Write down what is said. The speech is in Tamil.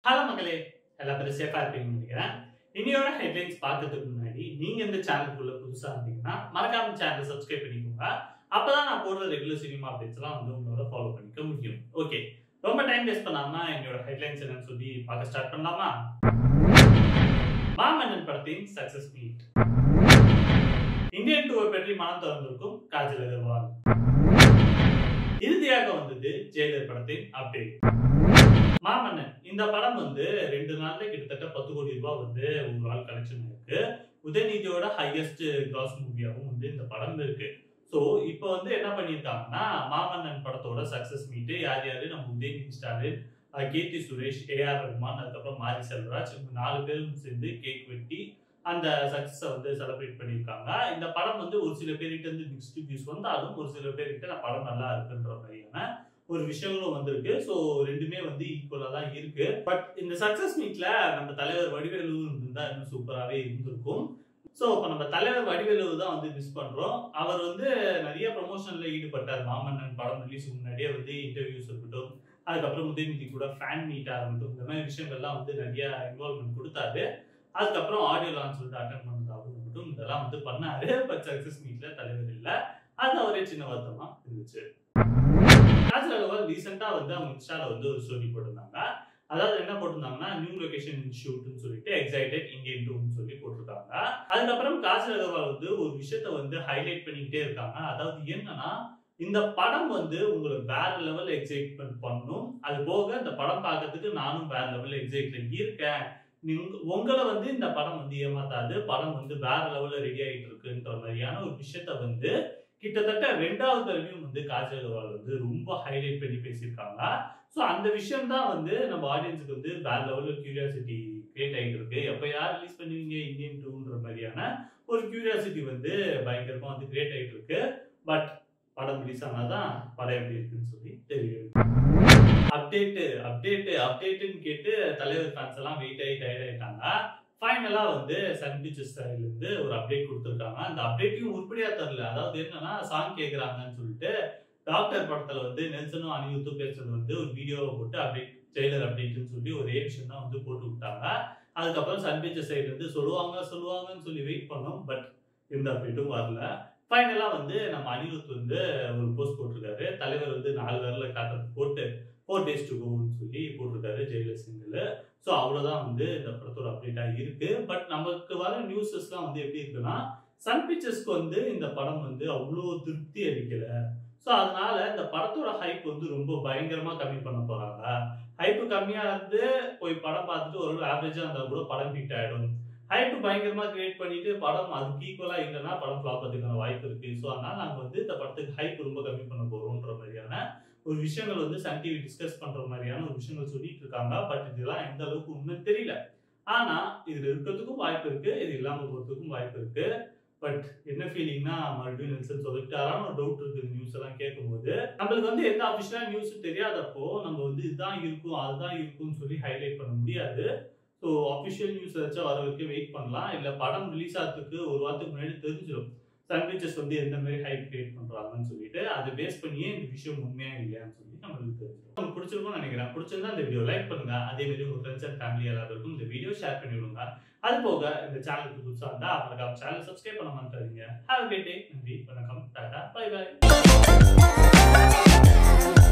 ஹலோ மக்களே எல்லாம் பேரும் சேஃபாக இருப்பீங்கன்னு நினைக்கிறேன் இன்னையோட ஹெட்லைன்ஸ் பார்க்கறதுக்கு முன்னாடி நீங்க இந்த சேனலுக்குள்ள புதுசா இருந்தீங்கன்னா மறக்காம சேனலை சப்ஸ்கிரைப் பண்ணிக்கோங்க அப்பதான் நான் போடுற ரெகுலர் சினிமா அப்டேட்ஸ் எல்லாம் வந்து உங்களோட ஃபாலோ பண்ணிக்க முடியும் ஓகே ரொம்ப டைம் வேஸ்ட் பண்ணாம என்னோட ஹெட்லைன்ஸ் என்னன்னு சொல்லி பார்க்க ஸ்டார்ட் பண்ணலாமா மாமன்னன் படத்தின் சக்சஸ் மீட் இந்தியன் டூர் பற்றி மனம் திறந்திருக்கும் காஜல் அகர்வால் இறுதியாக வந்தது ஜெயலலிதா படத்தின் அப்டேட் மாமன்னன் இந்த படம் வந்து ரெண்டு நாள்ல கிட்டத்தட்ட பத்து கோடி ரூபாய் வந்து ஒரு ஆள் கலெக்ஷன் இருக்கு உதயநிதியோட ஹையஸ்ட் கிராஸ் மூவியாகவும் வந்து இந்த படம் இருக்கு ஸோ இப்போ வந்து என்ன பண்ணியிருக்காங்கன்னா மாமன்னன் படத்தோட சக்சஸ் மீட்டு யார் யாரு நம்ம உதயநிதி ஸ்டாலின் அஹ் கீர்த்தி சுரேஷ் ஏஆர் ரஹ்மான் அதுக்கப்புறம் மாரி செல்வராஜ் இவங்க நாலு பேரும் சேர்ந்து கேக் வெட்டி அந்த சக்சஸை வந்து செலிப்ரேட் பண்ணியிருக்காங்க இந்த படம் வந்து ஒரு சில பேர்கிட்ட இருந்து மிக்ஸ்டு வியூஸ் வந்தாலும் ஒரு சில பேர்கிட்ட நான் படம் நல்லா இருக்குன்ற மாதிரியான ஒரு விஷயங்களும் வந்திருக்கு ஸோ ரெண்டுமே வந்து ஈக்குவலாக தான் இருக்கு பட் இந்த சக்சஸ் மீட்ல நம்ம தலைவர் வடிவேலு இருந்தா இன்னும் சூப்பராகவே இருந்திருக்கும் ஸோ இப்போ நம்ம தலைவர் வடிவேலு தான் வந்து மிஸ் பண்றோம் அவர் வந்து நிறைய ப்ரொமோஷன்ல ஈடுபட்டார் மாமன்னன் படம் ரிலீஸ் முன்னாடியே வந்து இன்டர்வியூஸ் இருக்கட்டும் அதுக்கப்புறம் உதயநிதி கூட ஃபேன் மீட்டா இருக்கட்டும் இந்த மாதிரி விஷயங்கள்லாம் வந்து நிறைய இன்வால்மெண்ட் கொடுத்தாரு அதுக்கப்புறம் ஆடியோ லான்ச் வந்து அட்டன் பண்ணதாகவும் இருக்கட்டும் இதெல்லாம் வந்து பண்ணாரு பட் சக்சஸ் மீட்ல தலைவர் இல்லை அது அவரே சின்ன வருத்தமா இருந்துச்சு காஜல் அகர்வால் ரீசெண்டா வந்து அவங்க இன்ஸ்டால வந்து ஒரு ஸ்டோரி போட்டிருந்தாங்க அதாவது என்ன போட்டிருந்தாங்கன்னா நியூ லொகேஷன் ஷூட்னு சொல்லிட்டு எக்ஸைட்டட் இந்தியன் டூன்னு சொல்லி போட்டிருக்காங்க அதுக்கப்புறம் காஜல் அகர்வால் வந்து ஒரு விஷயத்த வந்து ஹைலைட் பண்ணிக்கிட்டே இருக்காங்க அதாவது என்னன்னா இந்த படம் வந்து உங்களை வேற லெவல் எக்ஸைட்மெண்ட் பண்ணும் அது போக இந்த படம் பார்க்கறதுக்கு நானும் வேற லெவல் எக்ஸைட்ல இருக்கேன் நீங்க- உங்களை வந்து இந்த படம் வந்து ஏமாத்தாது படம் வந்து வேற லெவல்ல ரெடி ஆயிட்டு இருக்குன்ற மாதிரியான ஒரு விஷயத்த வந்து கிட்டத்தட்ட ரெண்டாவது தடவையும் வந்து காஜல் அகர்வால் வந்து ரொம்ப ஹைலைட் பண்ணி பேசியிருக்காங்க ஸோ அந்த விஷயம் தான் வந்து நம்ம ஆடியன்ஸுக்கு வந்து வேற லெவலில் கியூரியாசிட்டி கிரியேட் ஆகிட்டு இருக்கு எப்போ யார் ரிலீஸ் பண்ணுவீங்க இந்தியன் டூன்ற மாதிரியான ஒரு கியூரியாசிட்டி வந்து பயங்கரமாக வந்து கிரியேட் ஆகிட்டு இருக்கு பட் படம் ரிலீஸ் ஆனாதான் படம் எப்படி இருக்குன்னு சொல்லி தெரியும் அப்டேட்டு அப்டேட்டு அப்டேட்டுன்னு கேட்டு தலைவர் ஃபேன்ஸ் எல்லாம் வெயிட் ஆகி டயர்ட் ஆயிட்டாங்க ஃபைனலா வந்து சன் பிக்சர்ஸ் இருந்து ஒரு அப்டேட் கொடுத்துருக்காங்க அந்த அப்டேட்டையும் உருப்படியா தரல அதாவது என்னன்னா சாங் கேக்குறாங்கன்னு சொல்லிட்டு டாக்டர் படத்துல வந்து நெல்சனும் அனிருத்தும் பேசுறது வந்து ஒரு வீடியோவை போட்டு அப்டேட் ஜெயிலர் அப்டேட்னு சொல்லி ஒரே விஷயம் தான் வந்து போட்டு விட்டாங்க அதுக்கப்புறம் சன் பிக்சர் சைடு இருந்து சொல்லுவாங்க சொல்லுவாங்கன்னு சொல்லி வெயிட் பண்ணோம் பட் எந்த அப்டேட்டும் வரல ஃபைனலா வந்து நம்ம அனிருத் வந்து ஒரு போஸ்ட் போட்டிருக்காரு தலைவர் வந்து நாலு வரல காட்டுறது போட்டு ஃபோர் டேஸ் டு கோன்னு சொல்லி போட்டிருக்காரு ஜெயிலர் சிங்கிள் ஸோ அவ்வளோதான் வந்து இந்த படத்தோட அப்டேட்டாக இருக்கு பட் நமக்கு வர நியூஸஸ்லாம் வந்து எப்படி இருக்குன்னா சன் பிக்சர்ஸ்க்கு வந்து இந்த படம் வந்து அவ்வளோ திருப்தி அளிக்கல ஸோ அதனால இந்த படத்தோட ஹைப் வந்து ரொம்ப பயங்கரமா கம்மி பண்ண போறாங்க ஹைப் கம்மியா இருந்து போய் படம் பார்த்துட்டு ஒரு ஆவரேஜா இருந்தா கூட படம் ஹிட் ஆயிடும் ஹைப் பயங்கரமா கிரியேட் பண்ணிட்டு படம் அதுக்கு ஈக்குவலா இல்லைன்னா படம் ஃபிளாப் ஆகிறதுக்கான வாய்ப்பு இருக்கு ஸோ அதனால நாங்க வந்து இந்த படத்துக்கு ஹைப் ரொம்ப கம்மி பண்ண போறோம்ன்ற மாதிரியான ஒரு விஷயங்கள் வந்து சன் டிவி டிஸ்கஸ் பண்ற மாதிரியான ஒரு விஷயங்கள் சொல்லிட்டு இருக்காங்க பட் இதெல்லாம் எந்த அளவுக்கு உண்மை தெரியல ஆனா இதுல இருக்கிறதுக்கும் வாய்ப்பு இருக்கு இது இல்லாம போறதுக்கும் வாய்ப்பு இருக்கு பட் என்ன ஃபீலிங்னா மறுபடியும் நெல்சன் சொல்லிட்டாரான்னு ஒரு டவுட் இருக்கு இந்த நியூஸ் எல்லாம் கேட்கும்போது நம்மளுக்கு வந்து எந்த அஃபிஷியலா நியூஸ் தெரியாதப்போ நம்ம வந்து இதுதான் இருக்கும் அதுதான் இருக்கும்னு சொல்லி ஹைலைட் பண்ண முடியாது ஸோ அஃபிஷியல் நியூஸ் ஏதாச்சும் வர வரைக்கும் வெயிட் பண்ணலாம் இல்லை படம் ரிலீஸ் ஆகிறதுக்கு ஒரு வாரத்துக்கு முன்னாடி தெரிஞ்சிடும் சன் பிக்சர்ஸ் வந்து எந்த மாதிரி ஹைப் கிரியேட் பண்றாங்கன்னு சொல்லிட்டு அதை பேஸ் பண்ணியே இந்த விஷயம் உண்மையா இல்லையான்னு சொல்லி நம்மளுக்கு தெரிஞ்சிடும் உங்களுக்கு பிடிச்சிருக்கும்னு நினைக்கிறேன் பிடிச்சிருந்தா இந்த வீடியோ லைக் பண்ணுங்க அதே மாதிரி உங்க ஃப்ரெண்ட்ஸ் அண்ட் ஃபேமிலி எல்லாருக்கும் இந்த வீடியோ ஷேர் பண்ணி விடுங்க அது போக இந்த சேனலுக்கு புதுசாக இருந்தா மறக்காம சேனல் சப்ஸ்கிரைப் பண்ண மாட்டாதீங்க ஹாவ் டே நன்றி வணக்கம் டாடா பை பை